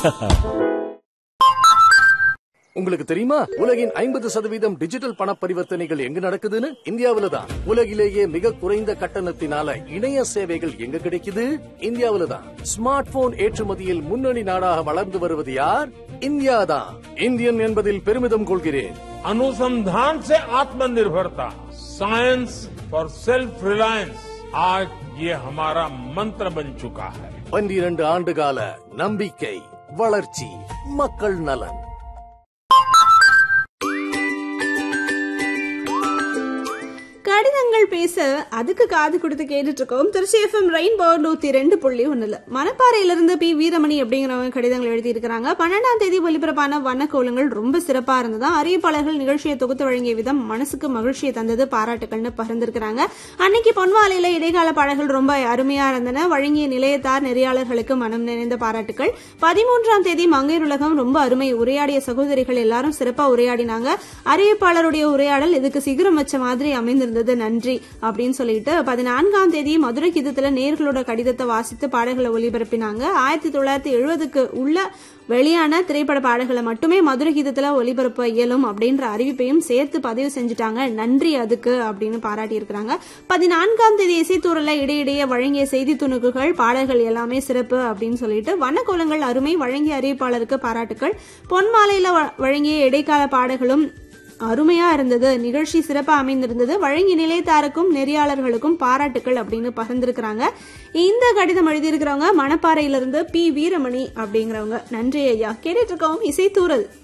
உங்களுக்கு தெரியுமா உலகின் ஐம்பது சதவீதம் டிஜிட்டல் பண பரிவர்த்தனைகள் எங்க நடக்குதுன்னு இந்தியாவில தான் உலகிலேயே மிக குறைந்த கட்டணத்தினால இணைய சேவைகள் எங்க கிடைக்குது இந்தியாவில தான் ஸ்மார்ட் போன் ஏற்றுமதியில் முன்னணி நாடாக வளர்ந்து வருவது யார் இந்தியா தான் இந்தியன் என்பதில் பெருமிதம் கொள்கிறேன் अनुसंधान से आत्मनिर्भरता साइंस फॉर सेल्फ रिलायंस आज ये हमारा मंत्र बन चुका है பன்னிரண்டு ஆண்டுகால நம்பிக்கை வளர்ச்சி மக்கள் நலன் கடிதங்கள் பேச அதுக்கு காது கொடுத்து கேட்டுட்டு இருக்கோம் திருச்சி எஃப்எம் ரெயின்போ நூத்தி ரெண்டு புள்ளி ஒண்ணுல மணப்பாறையிலிருந்து பி வீரமணி அப்படிங்கிறவங்க கடிதங்கள் எழுதி இருக்கிறாங்க பன்னெண்டாம் தேதி ஒலிபரப்பான வண்ணக்கோலங்கள் ரொம்ப சிறப்பா இருந்ததா அறிவிப்பாளர்கள் நிகழ்ச்சியை தொகுத்து வழங்கிய விதம் மனசுக்கு மகிழ்ச்சியை தந்தது பாராட்டுக்கள்னு பகிர்ந்திருக்கிறாங்க அன்னைக்கு பொன்வாலையில இடைக்கால பாடல்கள் ரொம்ப அருமையா இருந்தன வழங்கிய நிலையத்தார் நெறியாளர்களுக்கு மனம் நிறைந்த பாராட்டுகள் பதிமூன்றாம் தேதி மங்கையர் உலகம் ரொம்ப அருமை உரையாடிய சகோதரிகள் எல்லாரும் சிறப்பா உரையாடினாங்க அறிவிப்பாளருடைய உரையாடல் இதுக்கு சிகரம் வச்ச மாதிரி அமைந்திருந்தது நன்றி அப்படின்னு சொல்லிட்டு பதினான்காம் தேதி மதுரை கீதத்துல நேர்களோட கடிதத்தை வாசித்து பாடல்களை ஒலிபரப்பினாங்க ஆயிரத்தி தொள்ளாயிரத்தி எழுபதுக்கு உள்ள வெளியான திரைப்பட பாடல்களை மட்டுமே மதுரை கீதத்துல ஒலிபரப்ப இயலும் அப்படின்ற அறிவிப்பையும் சேர்த்து பதிவு செஞ்சுட்டாங்க நன்றி அதுக்கு அப்படின்னு பாராட்டி இருக்கிறாங்க பதினான்காம் தேதி இசைத்தூரல இடையிடையே வழங்கிய செய்தி துணுக்குகள் பாடல்கள் எல்லாமே சிறப்பு அப்படின்னு சொல்லிட்டு வண்ணக்கோலங்கள் அருமை வழங்கிய அறிவிப்பாளருக்கு பாராட்டுக்கள் பொன்மாலையில வ- வழங்கிய இடைக்கால பாடல்களும் அருமையா இருந்தது நிகழ்ச்சி சிறப்பா அமைந்திருந்தது வழங்கி நிலையத்தாருக்கும் நெறியாளர்களுக்கும் பாராட்டுக்கள் அப்படின்னு பகிர்ந்திருக்கிறாங்க இந்த கடிதம் எழுதியிருக்கிறவங்க மணப்பாறையிலிருந்து பி வீரமணி அப்படிங்கிறவங்க நன்றி ஐயா கேட்டுட்டு இருக்கோம் இசைத்தூரல்